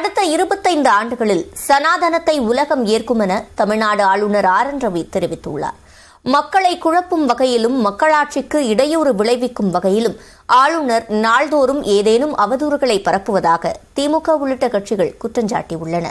அடுத்த இருபத்தைந்து ஆண்டுகளில் சனாதனத்தை உலகம் ஏற்கும் என தமிழ்நாடு ஆளுநர் ஆர் என் ரவி தெரிவித்துள்ளார் மக்களை குழப்பும் வகையிலும் மக்களாட்சிக்கு இடையூறு விளைவிக்கும் வகையிலும் ஆளுநர் நாள்தோறும் ஏதேனும் அவதூறுகளை பரப்புவதாக திமுக உள்ளிட்ட கட்சிகள் குற்றஞ்சாட்டியுள்ளன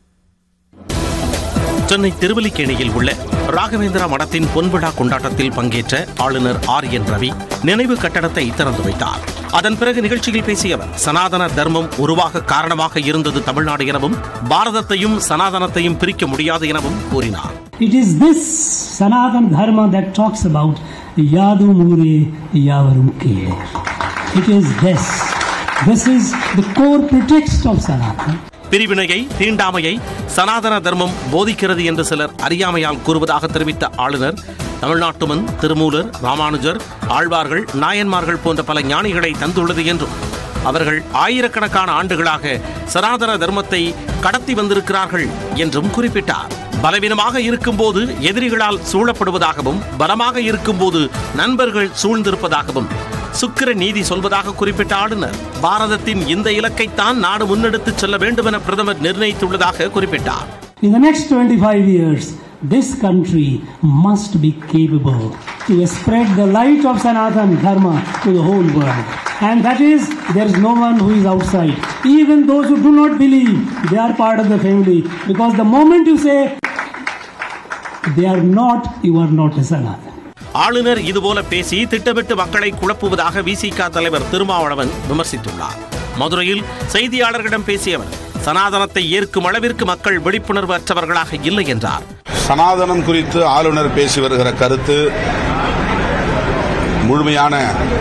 சென்னை திருவல்லிக்கேணியில் உள்ள ராகவேந்திரா மடத்தின் பொன்விழா கொண்டாட்டத்தில் பங்கேற்ற ஆளுநர் ஆர் என் ரவி நினைவு கட்டடத்தை திறந்து வைத்தார் அதன் பிறகு நிகழ்ச்சியில் பேசிய அவர் சனாதன தர்மம் உருவாக காரணமாக இருந்தது தமிழ்நாடு எனவும் பாரதத்தையும் சனாதனத்தையும் பிரிக்க முடியாது எனவும் கூறினார் It is this Sanatan Dharma that talks about Yadu Mure Yavarum Kiye. It is this. This is the core pretext of Sanatan. பிரிவினையை தீண்டாமையை சனாதன தர்மம் போதிக்கிறது என்று சிலர் அறியாமையால் கூறுவதாக தெரிவித்த ஆளுநர் தமிழ்நாட்டுமன் திருமூலர் ராமானுஜர் ஆழ்வார்கள் நாயன்மார்கள் போன்ற பல ஞானிகளை தந்துள்ளது என்றும் அவர்கள் ஆயிரக்கணக்கான ஆண்டுகளாக சனாதன தர்மத்தை கடத்தி வந்திருக்கிறார்கள் என்றும் குறிப்பிட்டார் பலவீனமாக இருக்கும்போது எதிரிகளால் சூழப்படுவதாகவும் பலமாக இருக்கும்போது நண்பர்கள் சூழ்ந்திருப்பதாகவும் சுக்கிர நீதி சொல்வதாக குறிப்பிட்ட ஆளுநர் பாரதத்தின் இந்த இலக்கைத்தான் நாடு முன்னெடுத்துச் செல்ல வேண்டும் என பிரதமர் நிர்ணயித்துள்ளதாக குறிப்பிட்டார் In the next 25 years, this country must be capable to spread the light of Sanatan Dharma to the whole world. And that is, there is no one who is outside. Even those who do not believe, they are part of the family. Because the moment you say, they are not, you are not a Sanatan. ஆளுநர் இதுபோல பேசி திட்டமிட்டு மக்களை குழப்புவதாக விசிக தலைவர் திருமாவளவன் விமர்சித்துள்ளார் மதுரையில் செய்தியாளர்களிடம் பேசிய அவர் சனாதனத்தை ஏற்கும் அளவிற்கு மக்கள் விழிப்புணர்வு அற்றவர்களாக இல்லை என்றார் சனாதனம் குறித்து ஆளுநர் பேசி வருகிற கருத்து முழுமையான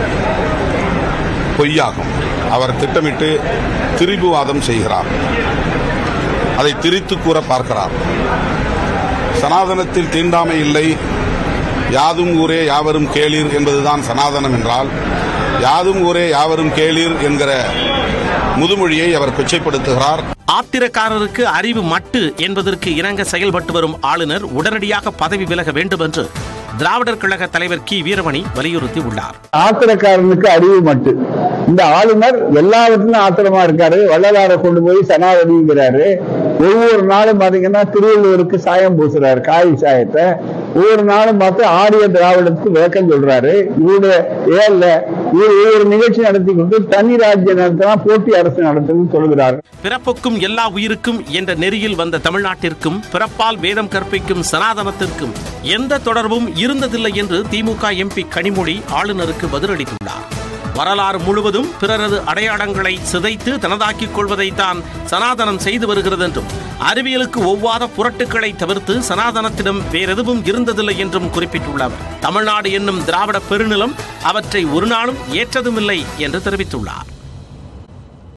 பொய்யாகும் அவர் திட்டமிட்டு திரிபுவாதம் செய்கிறார் அதை திரித்து கூற பார்க்கிறார் சனாதனத்தில் தீண்டாமை இல்லை யாதும் ஊரே யாவரும் கேளீர் என்பதுதான் சனாதனம் என்றால் யாதும் ஊரே யாவரும் கேளீர் என்கிற முதுமொழியை அவர் கொச்சைப்படுத்துகிறார் ஆத்திரக்காரருக்கு அறிவு மட்டு என்பதற்கு இணங்க செயல்பட்டு வரும் ஆளுநர் உடனடியாக பதவி விலக வேண்டும் என்று திராவிடர் கழக தலைவர் கி வீரமணி வலியுறுத்தி உள்ளார் ஆத்திரக்காரனுக்கு அறிவு மட்டு இந்த ஆளுநர் எல்லாவற்றிலும் ஆத்திரமா இருக்காரு வள்ளலாரை கொண்டு போய் சனாதனிங்கிறாரு ஒவ்வொரு நாளும் பாத்தீங்கன்னா திருவள்ளுவருக்கு சாயம் பூசுறாரு காய் சாயத்தை ஒவ்வொரு நாளும் பார்த்து ஆரிய திராவிடத்துக்கு விளக்கம் சொல்றாரு இவருடைய ஏல்ல இவர் ஒவ்வொரு நிகழ்ச்சி நடத்தி கொண்டு தனி ராஜ்யம் நடத்தினா போட்டி அரசு நடத்துன்னு சொல்கிறார் பிறப்புக்கும் எல்லா உயிருக்கும் என்ற நெறியில் வந்த தமிழ்நாட்டிற்கும் பிறப்பால் வேதம் கற்பிக்கும் சனாதனத்திற்கும் எந்த தொடர்பும் இருந்ததில்லை என்று திமுக எம்பி கனிமொழி ஆளுநருக்கு பதிலளித்துள்ளார் வரலாறு முழுவதும் பிறரது அடையாளங்களை சிதைத்து தனதாக்கிக் கொள்வதைத்தான் சனாதனம் செய்து வருகிறது என்றும் அறிவியலுக்கு ஒவ்வாத புரட்டுக்களை தவிர்த்து சனாதனத்திடம் வேறெதுவும் இருந்ததில்லை என்றும் குறிப்பிட்டுள்ளார் தமிழ்நாடு என்னும் திராவிட பெருநிலம் அவற்றை ஒரு நாளும் ஏற்றதுமில்லை என்று தெரிவித்துள்ளார்